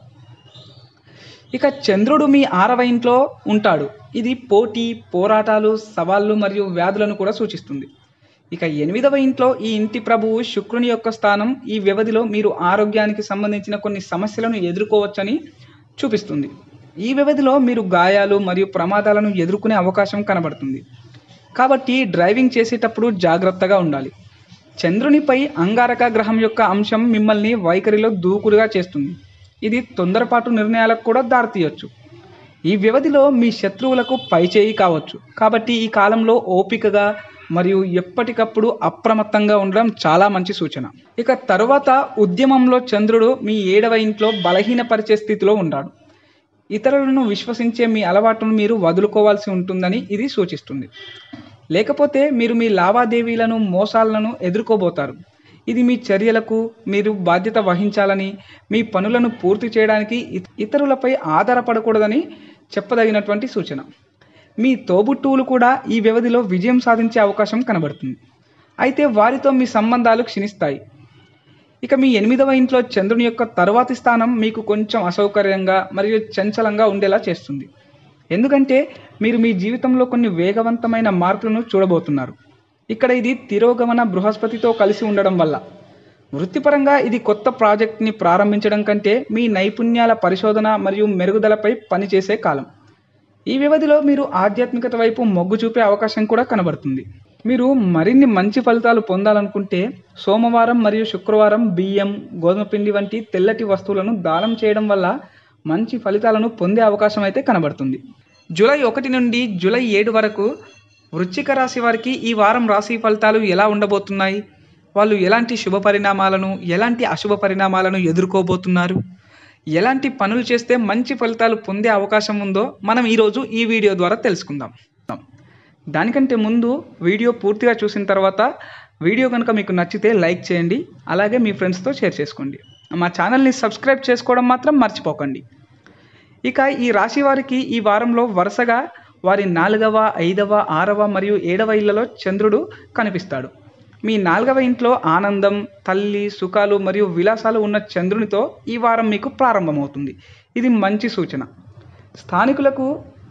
ఇక చంద్రుడు మీ ఆరవ ఇంట్లో ఉంటాడు ఇది పోటీ పోరాటాలు సవాళ్ళు మరియు వ్యాధులను కూడా సూచిస్తుంది ఇక ఎనిమిదవ ఇంట్లో ఈ ఇంటి ప్రభువు శుక్రుని యొక్క స్థానం ఈ వ్యవధిలో మీరు ఆరోగ్యానికి సంబంధించిన కొన్ని సమస్యలను ఎదుర్కోవచ్చని చూపిస్తుంది ఈ వ్యవధిలో మీరు గాయాలు మరియు ప్రమాదాలను ఎదుర్కొనే అవకాశం కనబడుతుంది కాబట్టి డ్రైవింగ్ చేసేటప్పుడు జాగ్రత్తగా ఉండాలి చంద్రునిపై అంగారక గ్రహం యొక్క అంశం మిమ్మల్ని వైఖరిలో దూకుడుగా చేస్తుంది ఇది తొందరపాటు నిర్ణయాలకు కూడా దారితీయొచ్చు ఈ వ్యవధిలో మీ శత్రువులకు పైచేయి కావచ్చు కాబట్టి ఈ కాలంలో ఓపికగా మరియు ఎప్పటికప్పుడు అప్రమత్తంగా ఉండడం చాలా మంచి సూచన ఇక తరువాత ఉద్యమంలో చంద్రుడు మీ ఏడవ ఇంట్లో బలహీనపరిచే స్థితిలో ఉన్నాడు ఇతరులను విశ్వసించే మీ అలవాటును మీరు వదులుకోవాల్సి ఉంటుందని ఇది సూచిస్తుంది లేకపోతే మీరు మీ లావాదేవీలను మోసాలను ఎదుర్కోబోతారు ఇది మీ చర్యలకు మీరు బాధ్యత వహించాలని మీ పనులను పూర్తి చేయడానికి ఇత- ఇతరులపై ఆధారపడకూడదని చెప్పదగినటువంటి సూచన మీ తోబుట్టువులు కూడా ఈ వ్యవధిలో విజయం సాధించే అవకాశం కనబడుతుంది అయితే వారితో మీ సంబంధాలు క్షీణిస్తాయి ఇక మీ ఎనిమిదవ ఇంట్లో చంద్రుని యొక్క తరువాతి స్థానం మీకు కొంచెం అసౌకర్యంగా మరియు చంచలంగా ఉండేలా చేస్తుంది ఎందుకంటే మీరు మీ జీవితంలో కొన్ని వేగవంతమైన మార్పులను చూడబోతున్నారు ఇక్కడ ఇది తిరోగమన బృహస్పతితో కలిసి ఉండడం వల్ల వృత్తిపరంగా ఇది కొత్త ప్రాజెక్ట్ని ప్రారంభించడం కంటే మీ నైపుణ్యాల పరిశోధన మరియు మెరుగుదలపై పనిచేసే కాలం ఈ వ్యవధిలో మీరు ఆధ్యాత్మికత వైపు మొగ్గు చూపే అవకాశం కూడా కనబడుతుంది మీరు మరిన్ని మంచి ఫలితాలు పొందాలనుకుంటే సోమవారం మరియు శుక్రవారం బియ్యం గోధుమ పిండి వంటి తెల్లటి వస్తువులను దానం చేయడం వల్ల మంచి ఫలితాలను పొందే అవకాశం అయితే కనబడుతుంది జూలై ఒకటి నుండి జూలై ఏడు వరకు వృశ్చిక రాశి వారికి ఈ వారం రాశి ఫలితాలు ఎలా ఉండబోతున్నాయి వాళ్ళు ఎలాంటి శుభ పరిణామాలను ఎలాంటి అశుభ పరిణామాలను ఎదుర్కోబోతున్నారు ఎలాంటి పనులు చేస్తే మంచి ఫలితాలు పొందే అవకాశం ఉందో మనం ఈరోజు ఈ వీడియో ద్వారా తెలుసుకుందాం దానికంటే ముందు వీడియో పూర్తిగా చూసిన తర్వాత వీడియో కనుక మీకు నచ్చితే లైక్ చేయండి అలాగే మీ ఫ్రెండ్స్తో షేర్ చేసుకోండి మా ఛానల్ని సబ్స్క్రైబ్ చేసుకోవడం మాత్రం మర్చిపోకండి ఇక ఈ రాశి వారికి ఈ వారంలో వరుసగా వారి నాలుగవ ఐదవ ఆరవ మరియు ఏడవ ఇళ్లలో చంద్రుడు కనిపిస్తాడు మీ నాలుగవ ఇంట్లో ఆనందం తల్లి సుఖాలు మరియు విలాసాలు ఉన్న చంద్రునితో ఈ వారం మీకు ప్రారంభమవుతుంది ఇది మంచి సూచన స్థానికులకు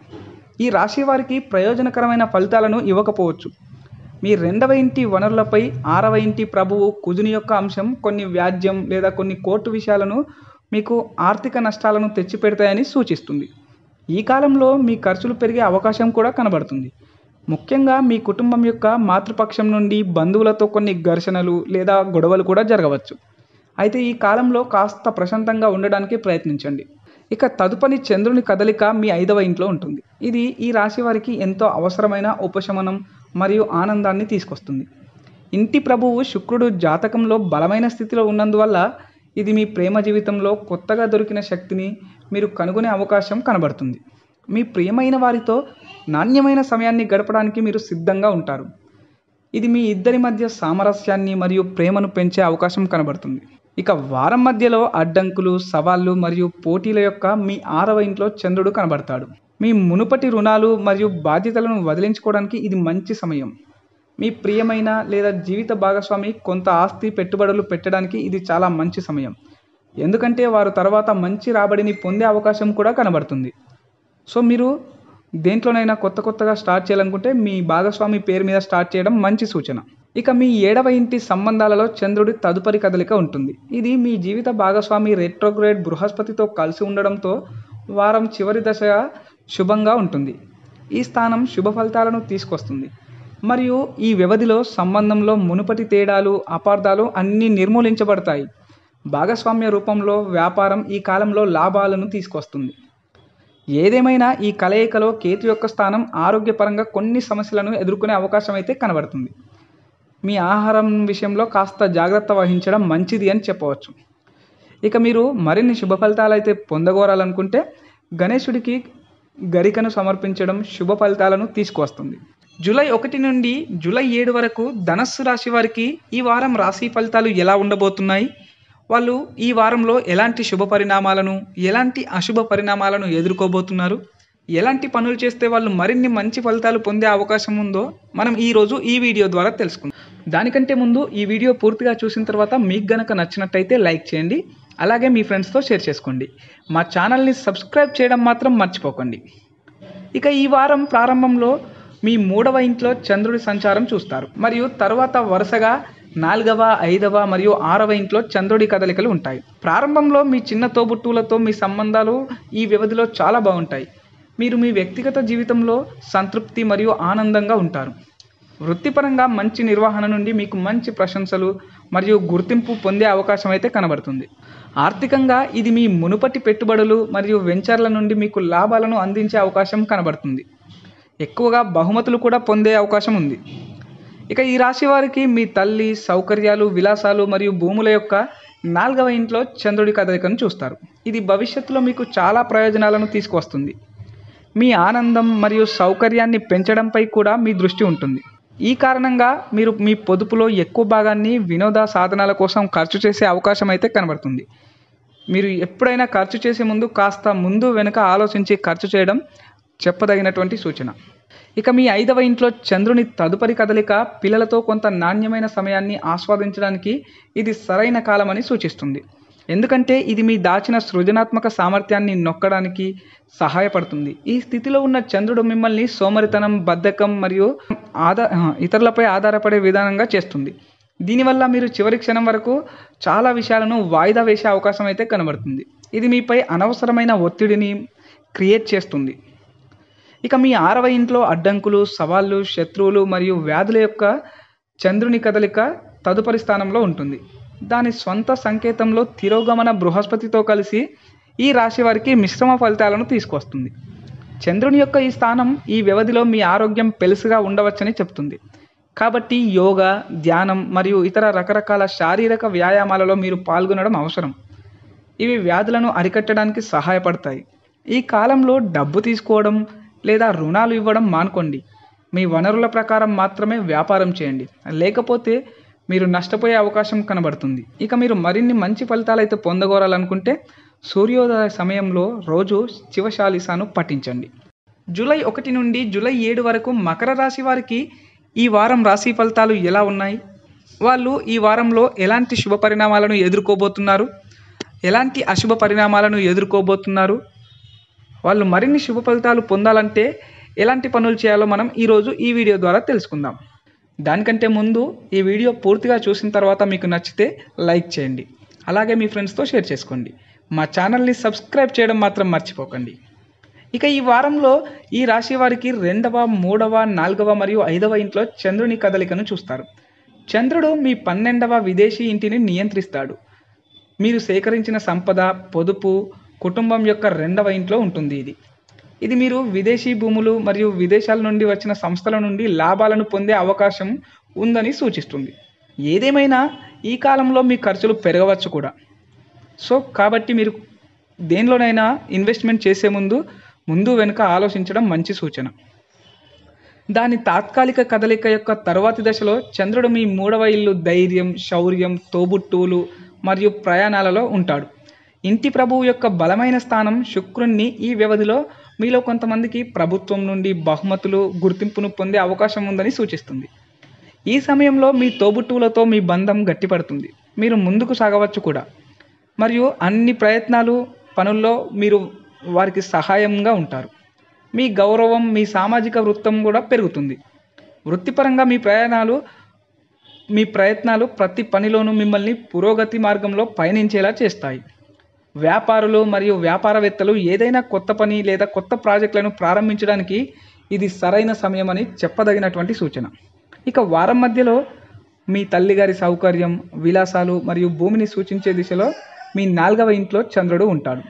ఈ రాశి వారికి ప్రయోజనకరమైన ఫలితాలను ఇవ్వకపోవచ్చు మీ రెండవ ఇంటి వనరులపై ఆరవ ఇంటి ప్రభువు కుజుని యొక్క అంశం కొన్ని వ్యాజ్యం లేదా కొన్ని కోర్టు విషయాలను మీకు ఆర్థిక నష్టాలను తెచ్చిపెడతాయని సూచిస్తుంది ఈ కాలంలో మీ ఖర్చులు పెరిగే అవకాశం కూడా కనబడుతుంది ముఖ్యంగా మీ కుటుంబం యొక్క మాతృపక్షం నుండి బంధువులతో కొన్ని ఘర్షణలు లేదా గొడవలు కూడా జరగవచ్చు అయితే ఈ కాలంలో కాస్త ప్రశాంతంగా ఉండడానికి ప్రయత్నించండి ఇక తదుపరి చంద్రుని కదలిక మీ ఐదవ ఇంట్లో ఉంటుంది ఇది ఈ రాశి వారికి ఎంతో అవసరమైన ఉపశమనం మరియు ఆనందాన్ని తీసుకొస్తుంది ఇంటి ప్రభువు శుక్రుడు జాతకంలో బలమైన స్థితిలో ఉన్నందువల్ల ఇది మీ ప్రేమ జీవితంలో కొత్తగా దొరికిన శక్తిని మీరు కనుగొనే అవకాశం కనబడుతుంది మీ ప్రియమైన వారితో నాణ్యమైన సమయాన్ని గడపడానికి మీరు సిద్ధంగా ఉంటారు ఇది మీ ఇద్దరి మధ్య సామరస్యాన్ని మరియు ప్రేమను పెంచే అవకాశం కనబడుతుంది ఇక వారం మధ్యలో అడ్డంకులు సవాళ్ళు మరియు పోటీల యొక్క మీ ఆరవ ఇంట్లో చంద్రుడు కనబడతాడు మీ మునుపటి రుణాలు మరియు బాధ్యతలను వదిలించుకోవడానికి ఇది మంచి సమయం మీ ప్రియమైన లేదా జీవిత భాగస్వామి కొంత ఆస్తి పెట్టుబడులు పెట్టడానికి ఇది చాలా మంచి సమయం ఎందుకంటే వారు తర్వాత మంచి రాబడిని పొందే అవకాశం కూడా కనబడుతుంది సో మీరు దేంట్లోనైనా కొత్త కొత్తగా స్టార్ట్ చేయాలనుకుంటే మీ భాగస్వామి పేరు మీద స్టార్ట్ చేయడం మంచి సూచన ఇక మీ ఏడవ ఇంటి సంబంధాలలో చంద్రుడి తదుపరి కదలిక ఉంటుంది ఇది మీ జీవిత భాగస్వామి రెట్రోగ్రేడ్ బృహస్పతితో కలిసి ఉండడంతో వారం చివరి దశగా శుభంగా ఉంటుంది ఈ స్థానం శుభ ఫలితాలను తీసుకొస్తుంది మరియు ఈ వ్యవధిలో సంబంధంలో మునుపటి తేడాలు అపార్థాలు అన్నీ నిర్మూలించబడతాయి భాగస్వామ్య రూపంలో వ్యాపారం ఈ కాలంలో లాభాలను తీసుకొస్తుంది ఏదేమైనా ఈ కలయికలో కేతు యొక్క స్థానం ఆరోగ్యపరంగా కొన్ని సమస్యలను ఎదుర్కొనే అవకాశం అయితే కనబడుతుంది మీ ఆహారం విషయంలో కాస్త జాగ్రత్త వహించడం మంచిది అని చెప్పవచ్చు ఇక మీరు మరిన్ని శుభ ఫలితాలు అయితే పొందగోరాలనుకుంటే గణేశుడికి గరికను సమర్పించడం శుభ ఫలితాలను తీసుకువస్తుంది జూలై ఒకటి నుండి జూలై ఏడు వరకు ధనస్సు రాశి వారికి ఈ వారం రాశి ఫలితాలు ఎలా ఉండబోతున్నాయి వాళ్ళు ఈ వారంలో ఎలాంటి శుభ పరిణామాలను ఎలాంటి అశుభ పరిణామాలను ఎదుర్కోబోతున్నారు ఎలాంటి పనులు చేస్తే వాళ్ళు మరిన్ని మంచి ఫలితాలు పొందే అవకాశం ఉందో మనం ఈరోజు ఈ వీడియో ద్వారా తెలుసుకుందాం దానికంటే ముందు ఈ వీడియో పూర్తిగా చూసిన తర్వాత మీకు గనక నచ్చినట్టయితే లైక్ చేయండి అలాగే మీ ఫ్రెండ్స్తో షేర్ చేసుకోండి మా ఛానల్ని సబ్స్క్రైబ్ చేయడం మాత్రం మర్చిపోకండి ఇక ఈ వారం ప్రారంభంలో మీ మూడవ ఇంట్లో చంద్రుడి సంచారం చూస్తారు మరియు తర్వాత వరుసగా నాలుగవ ఐదవ మరియు ఆరవ ఇంట్లో చంద్రుడి కదలికలు ఉంటాయి ప్రారంభంలో మీ చిన్న తోబుట్టువులతో మీ సంబంధాలు ఈ వ్యవధిలో చాలా బాగుంటాయి మీరు మీ వ్యక్తిగత జీవితంలో సంతృప్తి మరియు ఆనందంగా ఉంటారు వృత్తిపరంగా మంచి నిర్వహణ నుండి మీకు మంచి ప్రశంసలు మరియు గుర్తింపు పొందే అవకాశం అయితే కనబడుతుంది ఆర్థికంగా ఇది మీ మునుపటి పెట్టుబడులు మరియు వెంచర్ల నుండి మీకు లాభాలను అందించే అవకాశం కనబడుతుంది ఎక్కువగా బహుమతులు కూడా పొందే అవకాశం ఉంది ఇక ఈ రాశి వారికి మీ తల్లి సౌకర్యాలు విలాసాలు మరియు భూముల యొక్క నాలుగవ ఇంట్లో చంద్రుడి కదలికను చూస్తారు ఇది భవిష్యత్తులో మీకు చాలా ప్రయోజనాలను తీసుకువస్తుంది మీ ఆనందం మరియు సౌకర్యాన్ని పెంచడంపై కూడా మీ దృష్టి ఉంటుంది ఈ కారణంగా మీరు మీ పొదుపులో ఎక్కువ భాగాన్ని వినోద సాధనాల కోసం ఖర్చు చేసే అవకాశం అయితే కనబడుతుంది మీరు ఎప్పుడైనా ఖర్చు చేసే ముందు కాస్త ముందు వెనుక ఆలోచించి ఖర్చు చేయడం చెప్పదగినటువంటి సూచన ఇక మీ ఐదవ ఇంట్లో చంద్రుని తదుపరి కదలిక పిల్లలతో కొంత నాణ్యమైన సమయాన్ని ఆస్వాదించడానికి ఇది సరైన కాలమని సూచిస్తుంది ఎందుకంటే ఇది మీ దాచిన సృజనాత్మక సామర్థ్యాన్ని నొక్కడానికి సహాయపడుతుంది ఈ స్థితిలో ఉన్న చంద్రుడు మిమ్మల్ని సోమరితనం బద్ధకం మరియు ఆధార ఇతరులపై ఆధారపడే విధానంగా చేస్తుంది దీనివల్ల మీరు చివరి క్షణం వరకు చాలా విషయాలను వాయిదా వేసే అవకాశం అయితే కనబడుతుంది ఇది మీపై అనవసరమైన ఒత్తిడిని క్రియేట్ చేస్తుంది ఇక మీ ఆరవ ఇంట్లో అడ్డంకులు సవాళ్ళు శత్రువులు మరియు వ్యాధుల యొక్క చంద్రుని కదలిక తదుపరి స్థానంలో ఉంటుంది దాని స్వంత సంకేతంలో తిరోగమన బృహస్పతితో కలిసి ఈ రాశి వారికి మిశ్రమ ఫలితాలను తీసుకొస్తుంది చంద్రుని యొక్క ఈ స్థానం ఈ వ్యవధిలో మీ ఆరోగ్యం పెలుసుగా ఉండవచ్చని చెప్తుంది కాబట్టి యోగా ధ్యానం మరియు ఇతర రకరకాల శారీరక వ్యాయామాలలో మీరు పాల్గొనడం అవసరం ఇవి వ్యాధులను అరికట్టడానికి సహాయపడతాయి ఈ కాలంలో డబ్బు తీసుకోవడం లేదా రుణాలు ఇవ్వడం మానుకోండి మీ వనరుల ప్రకారం మాత్రమే వ్యాపారం చేయండి లేకపోతే మీరు నష్టపోయే అవకాశం కనబడుతుంది ఇక మీరు మరిన్ని మంచి ఫలితాలు అయితే పొందగోరాలనుకుంటే సూర్యోదయ సమయంలో రోజు శివశాలిసాను పఠించండి జూలై ఒకటి నుండి జూలై ఏడు వరకు మకర రాశి వారికి ఈ వారం రాశి ఫలితాలు ఎలా ఉన్నాయి వాళ్ళు ఈ వారంలో ఎలాంటి శుభ పరిణామాలను ఎదుర్కోబోతున్నారు ఎలాంటి అశుభ పరిణామాలను ఎదుర్కోబోతున్నారు వాళ్ళు మరిన్ని శుభ ఫలితాలు పొందాలంటే ఎలాంటి పనులు చేయాలో మనం ఈరోజు ఈ వీడియో ద్వారా తెలుసుకుందాం దానికంటే ముందు ఈ వీడియో పూర్తిగా చూసిన తర్వాత మీకు నచ్చితే లైక్ చేయండి అలాగే మీ ఫ్రెండ్స్తో షేర్ చేసుకోండి మా ఛానల్ని సబ్స్క్రైబ్ చేయడం మాత్రం మర్చిపోకండి ఇక ఈ వారంలో ఈ రాశి వారికి రెండవ మూడవ నాలుగవ మరియు ఐదవ ఇంట్లో చంద్రుని కదలికను చూస్తారు చంద్రుడు మీ పన్నెండవ విదేశీ ఇంటిని నియంత్రిస్తాడు మీరు సేకరించిన సంపద పొదుపు కుటుంబం యొక్క రెండవ ఇంట్లో ఉంటుంది ఇది ఇది మీరు విదేశీ భూములు మరియు విదేశాల నుండి వచ్చిన సంస్థల నుండి లాభాలను పొందే అవకాశం ఉందని సూచిస్తుంది ఏదేమైనా ఈ కాలంలో మీ ఖర్చులు పెరగవచ్చు కూడా సో కాబట్టి మీరు దేనిలోనైనా ఇన్వెస్ట్మెంట్ చేసే ముందు ముందు వెనుక ఆలోచించడం మంచి సూచన దాని తాత్కాలిక కదలిక యొక్క తరువాతి దశలో చంద్రుడు మీ మూడవ ఇల్లు ధైర్యం శౌర్యం తోబుట్టువులు మరియు ప్రయాణాలలో ఉంటాడు ఇంటి ప్రభువు యొక్క బలమైన స్థానం శుక్రుణ్ణి ఈ వ్యవధిలో మీలో కొంతమందికి ప్రభుత్వం నుండి బహుమతులు గుర్తింపును పొందే అవకాశం ఉందని సూచిస్తుంది ఈ సమయంలో మీ తోబుట్టువులతో మీ బంధం గట్టిపడుతుంది మీరు ముందుకు సాగవచ్చు కూడా మరియు అన్ని ప్రయత్నాలు పనుల్లో మీరు వారికి సహాయంగా ఉంటారు మీ గౌరవం మీ సామాజిక వృత్తం కూడా పెరుగుతుంది వృత్తిపరంగా మీ ప్రయాణాలు మీ ప్రయత్నాలు ప్రతి పనిలోనూ మిమ్మల్ని పురోగతి మార్గంలో పయనించేలా చేస్తాయి వ్యాపారులు మరియు వ్యాపారవేత్తలు ఏదైనా కొత్త పని లేదా కొత్త ప్రాజెక్టులను ప్రారంభించడానికి ఇది సరైన సమయం అని చెప్పదగినటువంటి సూచన ఇక వారం మధ్యలో మీ తల్లిగారి సౌకర్యం విలాసాలు మరియు భూమిని సూచించే దిశలో మీ నాలుగవ ఇంట్లో చంద్రుడు ఉంటాడు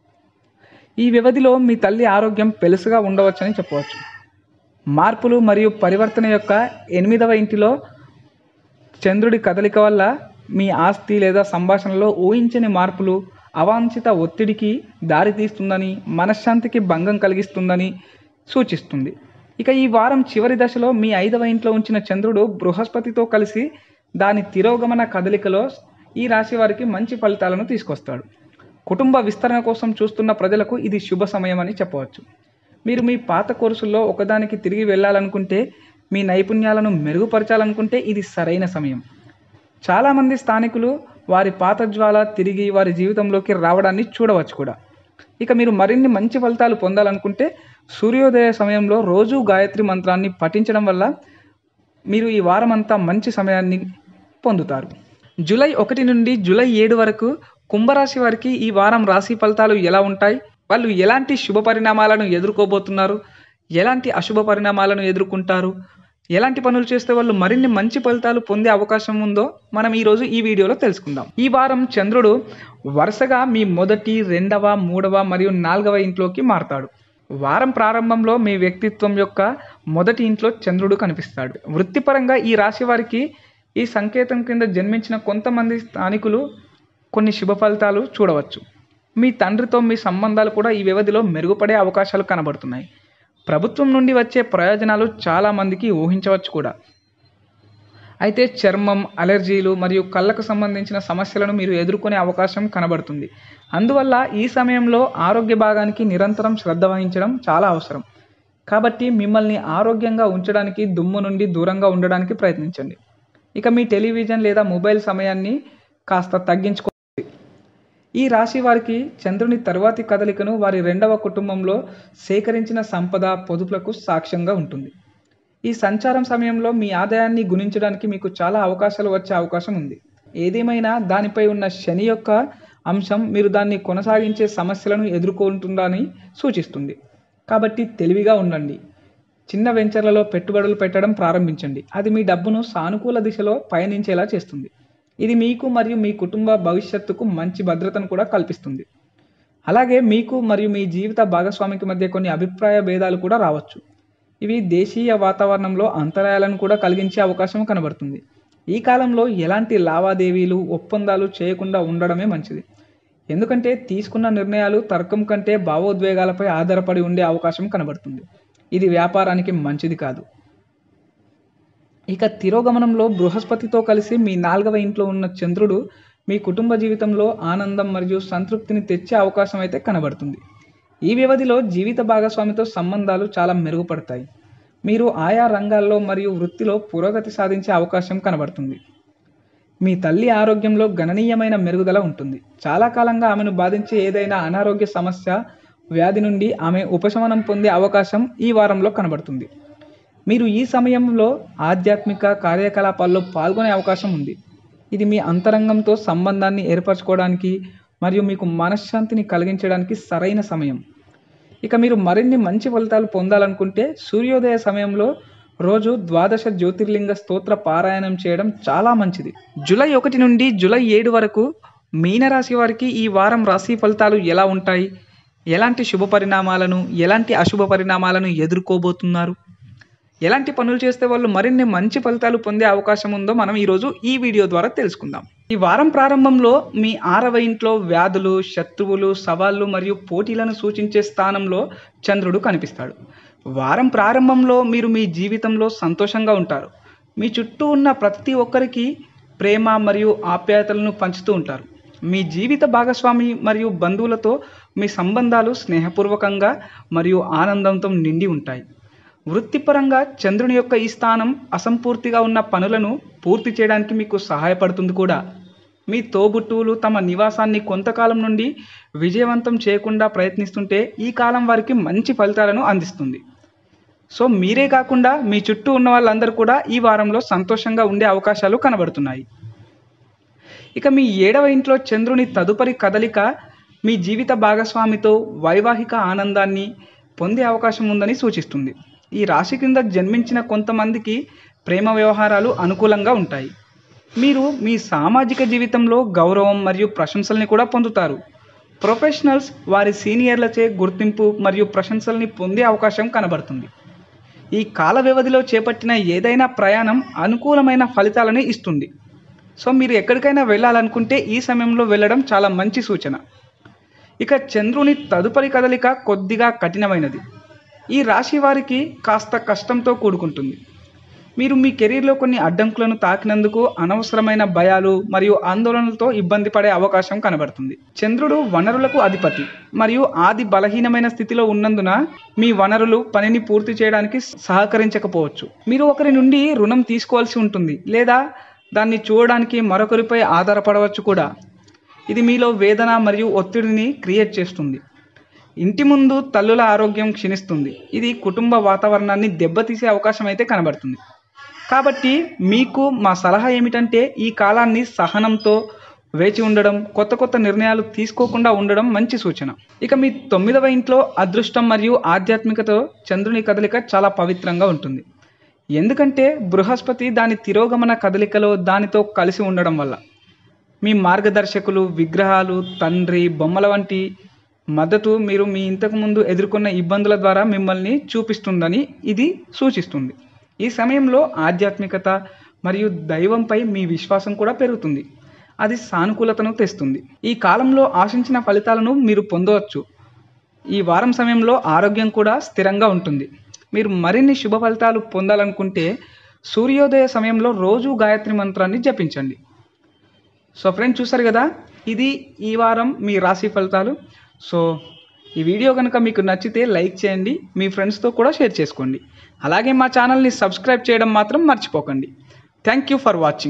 ఈ వ్యవధిలో మీ తల్లి ఆరోగ్యం పెలుసుగా ఉండవచ్చని చెప్పవచ్చు మార్పులు మరియు పరివర్తన యొక్క ఎనిమిదవ ఇంటిలో చంద్రుడి కదలిక వల్ల మీ ఆస్తి లేదా సంభాషణలో ఊహించని మార్పులు అవాంఛిత ఒత్తిడికి దారితీస్తుందని మనశ్శాంతికి భంగం కలిగిస్తుందని సూచిస్తుంది ఇక ఈ వారం చివరి దశలో మీ ఐదవ ఇంట్లో ఉంచిన చంద్రుడు బృహస్పతితో కలిసి దాని తిరోగమన కదలికలో ఈ రాశి వారికి మంచి ఫలితాలను తీసుకొస్తాడు కుటుంబ విస్తరణ కోసం చూస్తున్న ప్రజలకు ఇది శుభ సమయం అని చెప్పవచ్చు మీరు మీ పాత కోర్సుల్లో ఒకదానికి తిరిగి వెళ్ళాలనుకుంటే మీ నైపుణ్యాలను మెరుగుపరచాలనుకుంటే ఇది సరైన సమయం చాలామంది స్థానికులు వారి పాత జ్వాల తిరిగి వారి జీవితంలోకి రావడాన్ని చూడవచ్చు కూడా ఇక మీరు మరిన్ని మంచి ఫలితాలు పొందాలనుకుంటే సూర్యోదయ సమయంలో రోజు గాయత్రి మంత్రాన్ని పఠించడం వల్ల మీరు ఈ వారం అంతా మంచి సమయాన్ని పొందుతారు జూలై ఒకటి నుండి జూలై ఏడు వరకు కుంభరాశి వారికి ఈ వారం రాశి ఫలితాలు ఎలా ఉంటాయి వాళ్ళు ఎలాంటి శుభ పరిణామాలను ఎదుర్కోబోతున్నారు ఎలాంటి అశుభ పరిణామాలను ఎదుర్కొంటారు ఎలాంటి పనులు చేస్తే వాళ్ళు మరిన్ని మంచి ఫలితాలు పొందే అవకాశం ఉందో మనం ఈరోజు ఈ వీడియోలో తెలుసుకుందాం ఈ వారం చంద్రుడు వరుసగా మీ మొదటి రెండవ మూడవ మరియు నాలుగవ ఇంట్లోకి మారతాడు వారం ప్రారంభంలో మీ వ్యక్తిత్వం యొక్క మొదటి ఇంట్లో చంద్రుడు కనిపిస్తాడు వృత్తిపరంగా ఈ రాశి వారికి ఈ సంకేతం కింద జన్మించిన కొంతమంది స్థానికులు కొన్ని శుభ ఫలితాలు చూడవచ్చు మీ తండ్రితో మీ సంబంధాలు కూడా ఈ వ్యవధిలో మెరుగుపడే అవకాశాలు కనబడుతున్నాయి ప్రభుత్వం నుండి వచ్చే ప్రయోజనాలు చాలామందికి ఊహించవచ్చు కూడా అయితే చర్మం అలర్జీలు మరియు కళ్ళకు సంబంధించిన సమస్యలను మీరు ఎదుర్కొనే అవకాశం కనబడుతుంది అందువల్ల ఈ సమయంలో ఆరోగ్య భాగానికి నిరంతరం శ్రద్ధ వహించడం చాలా అవసరం కాబట్టి మిమ్మల్ని ఆరోగ్యంగా ఉంచడానికి దుమ్ము నుండి దూరంగా ఉండడానికి ప్రయత్నించండి ఇక మీ టెలివిజన్ లేదా మొబైల్ సమయాన్ని కాస్త తగ్గించుకో ఈ రాశి వారికి చంద్రుని తర్వాతి కదలికను వారి రెండవ కుటుంబంలో సేకరించిన సంపద పొదుపులకు సాక్ష్యంగా ఉంటుంది ఈ సంచారం సమయంలో మీ ఆదాయాన్ని గుణించడానికి మీకు చాలా అవకాశాలు వచ్చే అవకాశం ఉంది ఏదేమైనా దానిపై ఉన్న శని యొక్క అంశం మీరు దాన్ని కొనసాగించే సమస్యలను ఎదుర్కొంటుందని సూచిస్తుంది కాబట్టి తెలివిగా ఉండండి చిన్న వెంచర్లలో పెట్టుబడులు పెట్టడం ప్రారంభించండి అది మీ డబ్బును సానుకూల దిశలో పయనించేలా చేస్తుంది ఇది మీకు మరియు మీ కుటుంబ భవిష్యత్తుకు మంచి భద్రతను కూడా కల్పిస్తుంది అలాగే మీకు మరియు మీ జీవిత భాగస్వామికి మధ్య కొన్ని అభిప్రాయ భేదాలు కూడా రావచ్చు ఇవి దేశీయ వాతావరణంలో అంతరాయాలను కూడా కలిగించే అవకాశం కనబడుతుంది ఈ కాలంలో ఎలాంటి లావాదేవీలు ఒప్పందాలు చేయకుండా ఉండడమే మంచిది ఎందుకంటే తీసుకున్న నిర్ణయాలు తర్కం కంటే భావోద్వేగాలపై ఆధారపడి ఉండే అవకాశం కనబడుతుంది ఇది వ్యాపారానికి మంచిది కాదు ఇక తిరోగమనంలో బృహస్పతితో కలిసి మీ నాలుగవ ఇంట్లో ఉన్న చంద్రుడు మీ కుటుంబ జీవితంలో ఆనందం మరియు సంతృప్తిని తెచ్చే అవకాశం అయితే కనబడుతుంది ఈ వ్యవధిలో జీవిత భాగస్వామితో సంబంధాలు చాలా మెరుగుపడతాయి మీరు ఆయా రంగాల్లో మరియు వృత్తిలో పురోగతి సాధించే అవకాశం కనబడుతుంది మీ తల్లి ఆరోగ్యంలో గణనీయమైన మెరుగుదల ఉంటుంది చాలా కాలంగా ఆమెను బాధించే ఏదైనా అనారోగ్య సమస్య వ్యాధి నుండి ఆమె ఉపశమనం పొందే అవకాశం ఈ వారంలో కనబడుతుంది మీరు ఈ సమయంలో ఆధ్యాత్మిక కార్యకలాపాల్లో పాల్గొనే అవకాశం ఉంది ఇది మీ అంతరంగంతో సంబంధాన్ని ఏర్పరచుకోవడానికి మరియు మీకు మనశ్శాంతిని కలిగించడానికి సరైన సమయం ఇక మీరు మరిన్ని మంచి ఫలితాలు పొందాలనుకుంటే సూర్యోదయ సమయంలో రోజు ద్వాదశ జ్యోతిర్లింగ స్తోత్ర పారాయణం చేయడం చాలా మంచిది జూలై ఒకటి నుండి జూలై ఏడు వరకు మీనరాశి వారికి ఈ వారం రాశి ఫలితాలు ఎలా ఉంటాయి ఎలాంటి శుభ పరిణామాలను ఎలాంటి అశుభ పరిణామాలను ఎదుర్కోబోతున్నారు ఎలాంటి పనులు చేస్తే వాళ్ళు మరిన్ని మంచి ఫలితాలు పొందే అవకాశం ఉందో మనం ఈరోజు ఈ వీడియో ద్వారా తెలుసుకుందాం ఈ వారం ప్రారంభంలో మీ ఆరవ ఇంట్లో వ్యాధులు శత్రువులు సవాళ్ళు మరియు పోటీలను సూచించే స్థానంలో చంద్రుడు కనిపిస్తాడు వారం ప్రారంభంలో మీరు మీ జీవితంలో సంతోషంగా ఉంటారు మీ చుట్టూ ఉన్న ప్రతి ఒక్కరికి ప్రేమ మరియు ఆప్యాయతలను పంచుతూ ఉంటారు మీ జీవిత భాగస్వామి మరియు బంధువులతో మీ సంబంధాలు స్నేహపూర్వకంగా మరియు ఆనందంతో నిండి ఉంటాయి వృత్తిపరంగా చంద్రుని యొక్క ఈ స్థానం అసంపూర్తిగా ఉన్న పనులను పూర్తి చేయడానికి మీకు సహాయపడుతుంది కూడా మీ తోబుట్టువులు తమ నివాసాన్ని కొంతకాలం నుండి విజయవంతం చేయకుండా ప్రయత్నిస్తుంటే ఈ కాలం వారికి మంచి ఫలితాలను అందిస్తుంది సో మీరే కాకుండా మీ చుట్టూ ఉన్న వాళ్ళందరూ కూడా ఈ వారంలో సంతోషంగా ఉండే అవకాశాలు కనబడుతున్నాయి ఇక మీ ఏడవ ఇంట్లో చంద్రుని తదుపరి కదలిక మీ జీవిత భాగస్వామితో వైవాహిక ఆనందాన్ని పొందే అవకాశం ఉందని సూచిస్తుంది ఈ రాశి కింద జన్మించిన కొంతమందికి ప్రేమ వ్యవహారాలు అనుకూలంగా ఉంటాయి మీరు మీ సామాజిక జీవితంలో గౌరవం మరియు ప్రశంసల్ని కూడా పొందుతారు ప్రొఫెషనల్స్ వారి సీనియర్లచే గుర్తింపు మరియు ప్రశంసల్ని పొందే అవకాశం కనబడుతుంది ఈ కాల వ్యవధిలో చేపట్టిన ఏదైనా ప్రయాణం అనుకూలమైన ఫలితాలను ఇస్తుంది సో మీరు ఎక్కడికైనా వెళ్ళాలనుకుంటే ఈ సమయంలో వెళ్ళడం చాలా మంచి సూచన ఇక చంద్రుని తదుపరి కదలిక కొద్దిగా కఠినమైనది ఈ రాశి వారికి కాస్త కష్టంతో కూడుకుంటుంది మీరు మీ కెరీర్లో కొన్ని అడ్డంకులను తాకినందుకు అనవసరమైన భయాలు మరియు ఆందోళనలతో ఇబ్బంది పడే అవకాశం కనబడుతుంది చంద్రుడు వనరులకు అధిపతి మరియు ఆది బలహీనమైన స్థితిలో ఉన్నందున మీ వనరులు పనిని పూర్తి చేయడానికి సహకరించకపోవచ్చు మీరు ఒకరి నుండి రుణం తీసుకోవాల్సి ఉంటుంది లేదా దాన్ని చూడడానికి మరొకరిపై ఆధారపడవచ్చు కూడా ఇది మీలో వేదన మరియు ఒత్తిడిని క్రియేట్ చేస్తుంది ఇంటి ముందు తల్లుల ఆరోగ్యం క్షీణిస్తుంది ఇది కుటుంబ వాతావరణాన్ని దెబ్బతీసే అవకాశం అయితే కనబడుతుంది కాబట్టి మీకు మా సలహా ఏమిటంటే ఈ కాలాన్ని సహనంతో వేచి ఉండడం కొత్త కొత్త నిర్ణయాలు తీసుకోకుండా ఉండడం మంచి సూచన ఇక మీ తొమ్మిదవ ఇంట్లో అదృష్టం మరియు ఆధ్యాత్మికతో చంద్రుని కదలిక చాలా పవిత్రంగా ఉంటుంది ఎందుకంటే బృహస్పతి దాని తిరోగమన కదలికలో దానితో కలిసి ఉండడం వల్ల మీ మార్గదర్శకులు విగ్రహాలు తండ్రి బొమ్మల వంటి మద్దతు మీరు మీ ఇంతకుముందు ఎదుర్కొన్న ఇబ్బందుల ద్వారా మిమ్మల్ని చూపిస్తుందని ఇది సూచిస్తుంది ఈ సమయంలో ఆధ్యాత్మికత మరియు దైవంపై మీ విశ్వాసం కూడా పెరుగుతుంది అది సానుకూలతను తెస్తుంది ఈ కాలంలో ఆశించిన ఫలితాలను మీరు పొందవచ్చు ఈ వారం సమయంలో ఆరోగ్యం కూడా స్థిరంగా ఉంటుంది మీరు మరిన్ని శుభ ఫలితాలు పొందాలనుకుంటే సూర్యోదయ సమయంలో రోజు గాయత్రి మంత్రాన్ని జపించండి సో ఫ్రెండ్స్ చూసారు కదా ఇది ఈ వారం మీ రాశి ఫలితాలు సో ఈ వీడియో కనుక మీకు నచ్చితే లైక్ చేయండి మీ ఫ్రెండ్స్తో కూడా షేర్ చేసుకోండి అలాగే మా ఛానల్ని సబ్స్క్రైబ్ చేయడం మాత్రం మర్చిపోకండి థ్యాంక్ యూ ఫర్ వాచింగ్